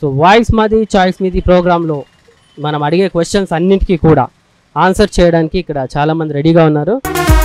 So voice మాది choice మీది ప్రోగ్రాంలో మనం అడిగే క్వశ్చన్స్ అన్నింటికీ కూడా ఆన్సర్ చేయడానికి ఇక్కడ చాలామంది రెడీగా ఉన్నారు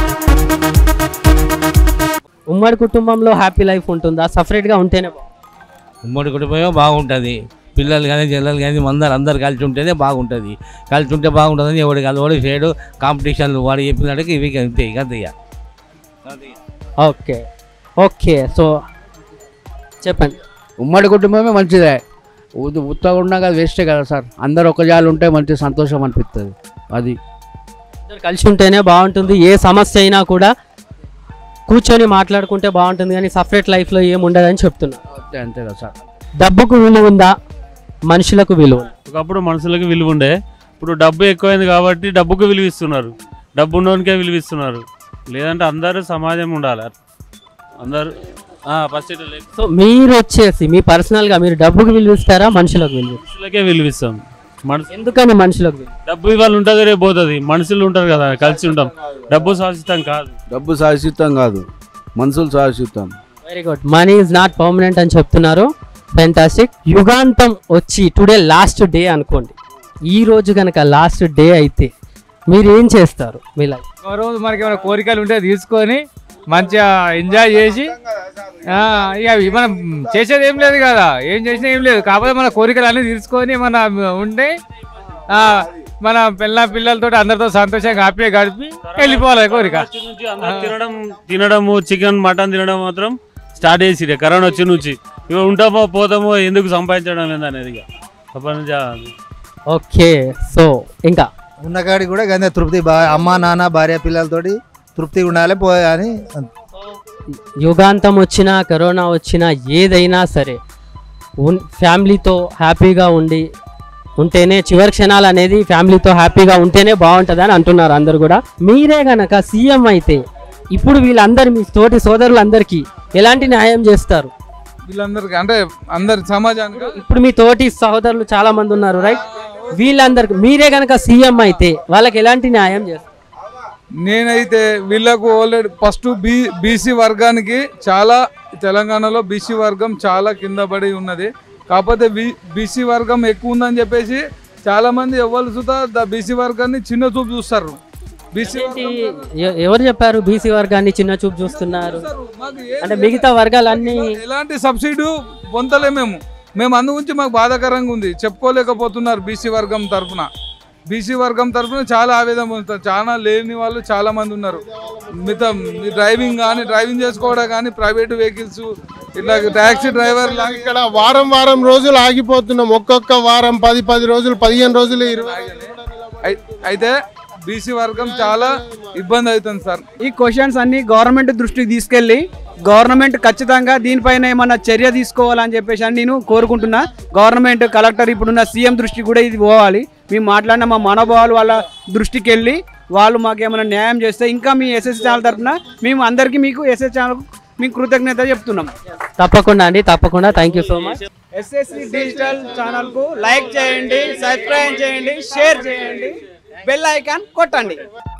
ఉమ్మడి కుటుంబంలో హ్యాపీ లైఫ్ ఉంటుందా సపరేట్గా ఉంటేనే బాగుంటుందా? ఉమ్మడి కుటుంబమే బాగుంటుంది పిల్లలు కానీ చెల్లెలు కానీ అందరు అందరు కలిసి ఉంటేనే బాగుంటుంది కలిసి ఉంటే బాగుంటుందని ఎవడు కాదు వాడు చేయడు కాంపిటీషన్లు వాడు చెప్పినట్టుగా ఇవి అంతే ఇక అంతే ఇక అంతే ఇక. ఓకే ఓకే సో చెప్పండి ఉమ్మడి కుటుంబమే మంచిదే ఉ- ఉత్తగా ఉన్నా కదా వేస్టే కదా సార్ అందరు ఒక జాలు ఉంటే మంచి సంతోషం అనిపిస్తుంది అది అందరు కలిసి ఉంటేనే బాగుంటుంది ఏ సమస్య అయినా కూడా కూర్చొని మాట్లాడుకుంటే బాగుంటుంది కానీ సపరేట్ లైఫ్లో ఏమి ఉండదని చెప్తున్నారు అంతే అంతే కదా సార్ డబ్బుకు విలువ ఉందా మనుషులకు విలువ ఉందా? ఒకప్పుడు మనుషులకి విలువ ఉండే ఇప్పుడు డబ్బు ఎక్కువైంది కాబట్టి డబ్బుకు విలువ ఇస్తున్నారు డబ్బు ఉన్నోనికే విలువ ఇస్తున్నారు లేదంటే అందరూ సమాజం ఉండాలి అందరూ ఫస్ట్ సో మీరు వచ్చేసి మీ పర్సనల్గా మీరు డబ్బుకు విలువ ఇస్తారా మనుషులకు విలువ ఇస్తారా? మనుషులకే విలువ ఇస్తాం మనసు ఎందుకని మనుషులకు విలువ డబ్బు ఇవాళ ఉంటుంది రేపు పోతుంది మనుషులు ఉంటారు కదా కలిసి ఉంటాం డబ్బు శాశ్వతం కాదు డబ్బు శాశ్వతం కాదు మనుషులు శాశ్వతం very good money is not permanent అని చెప్తున్నారు ఫెంటాస్టిక్ యుగాంతం వచ్చి టుడే లాస్ట్ డే అనుకోండి ఈ రోజు కనుక లాస్ట్ డే అయితే మీరు ఏం చేస్తారు మీ లైఫ్ ఒక రోజు మనకి ఏమైనా కోరికలు ఉంటే తీసుకొని మంచిగా ఎంజాయ్ చేసి ఆ, ఇక అవి మనం చేసేది ఏం లేదు కదా ఏం చేసినా ఏం లేదు కాకపోతే మన కోరికలు అన్నీ తీసుకొని మన ఉంటే ఆ, మన పిల్ల పిల్లలతో అందరితో సంతోషంగా హ్యాపీగా గడిపి వెళ్ళిపోవాలి కోరిక ఫస్ట్ నుంచి అందరూ తినడం తినడము చికెన్ మటన్ తినడం మాత్రం స్టార్ట్ చేసిరే కరోనా వచ్చి నుంచి ఇక ఉంటామో పోతామో ఎందుకు సంపాదించడం లేదనేది ఇక అప్పటి నుంచి ఆ- ఓకే సో ఇంకా ఉన్నకాడి కూడా గందే తృప్తి బా అమ్మ నాన్న భార్య పిల్లలతోటి తృప్తిగా ఉండాలి పోయి అని యుగాంతం వచ్చినా కరోనా వచ్చినా ఏదైనా సరే ఉన్ ఫ్యామిలీతో హ్యాపీగా ఉండి ఉంటేనే చివరి క్షణాలు అనేది ఫ్యామిలీతో హ్యాపీగా ఉంటేనే బాగుంటుంది అని అంటున్నారు అందరు కూడా మీరే గనక సీఎం అయితే ఇప్పుడు వీళ్ళందరి మీ తోటి సోదరులందరికీ ఎలాంటి న్యాయం చేస్తారు వీళ్ళందరికీ అంటే అందరి సమాజానికి ఇప్పుడు మీ తోటి సహోదరులు చాలా మంది ఉన్నారు రైట్ వీళ్ళందరికి మీరే గనక సీఎం అయితే వాళ్ళకి ఎలాంటి న్యాయం చేస్తారు నేనైతే వీళ్ళకు ఆల్రెడీ ఫస్ట్ బీ బీసీ వర్గానికి చాలా తెలంగాణలో బీసీ వర్గం చాలా కింద పడి ఉన్నది కాకపోతే బీ బీసీ వర్గం ఎక్కువ ఉందని చెప్పేసి చాలా మంది ఎవరు చూతా ద బీసీ వర్గాన్ని చిన్న చూపు చూస్తారు బీసీ ఏంటి? ఎ- ఎవరు చెప్పారు బీసీ వర్గాన్ని చిన్న చూపు చూస్తున్నారు మాకు ఏ- అంటే మిగతా వర్గాలన్నీ ఎలాంటి సబ్సిడీ పొందలే మేము మేము అందు గురించి మాకు బాధాకరంగా ఉంది చెప్పుకోలేకపోతున్నారు బీసీ వర్గం తరఫున బీసీ వర్గం తరఫున చాలా ఆవేదన పొందుతారు చాలా లేని వాళ్ళు చాలా మంది ఉన్నారు మిగతా ఈ డ్రైవింగ్ కానీ డ్రైవింగ్ చేసుకోవడం కానీ ప్రైవేట్ వెహికల్స్ ఇట్లా ట్యాక్సీ డ్రైవర్ ఇక్కడ వారం వారం రోజులు ఆగిపోతున్నాం ఒక్కొక్క వారం పది పది రోజులు పదిహేను రోజులు ఇరవై అయితే బీసీ వర్గం చాలా ఇబ్బంది అవుతుంది సార్ ఈ క్వశ్చన్స్ అన్ని గవర్నమెంట్ దృష్టికి తీసుకెళ్ళి గవర్నమెంట్ ఖచ్చితంగా దీనిపైన ఏమన్నా చర్య తీసుకోవాలని చెప్పేసి అని నేను కోరుకుంటున్నా గవర్నమెంట్ కలెక్టర్ ఇప్పుడున్న సీఎం దృష్టికి కూడా ఇది పోవాలి మేము మాట్లాడిన మా మనోభావాలు వాళ్ళ దృష్టికి వెళ్ళి వాళ్ళు మాకు ఏమైనా న్యాయం చేస్తే ఇంకా మీ ఎస్ఎస్ ఛానల్ తరఫున మేము అందరికీ మీకు ఎస్ఎస్ ఛానల్ మీకు కృతజ్ఞత చెప్తున్నాం తప్పకుండా అండి తప్పకుండా thank you so much SSC digital ఛానల్కు లైక్ చేయండి సబ్స్క్రైబ్ చేయండి షేర్ చేయండి బెల్ ఐకాన్ కొట్టండి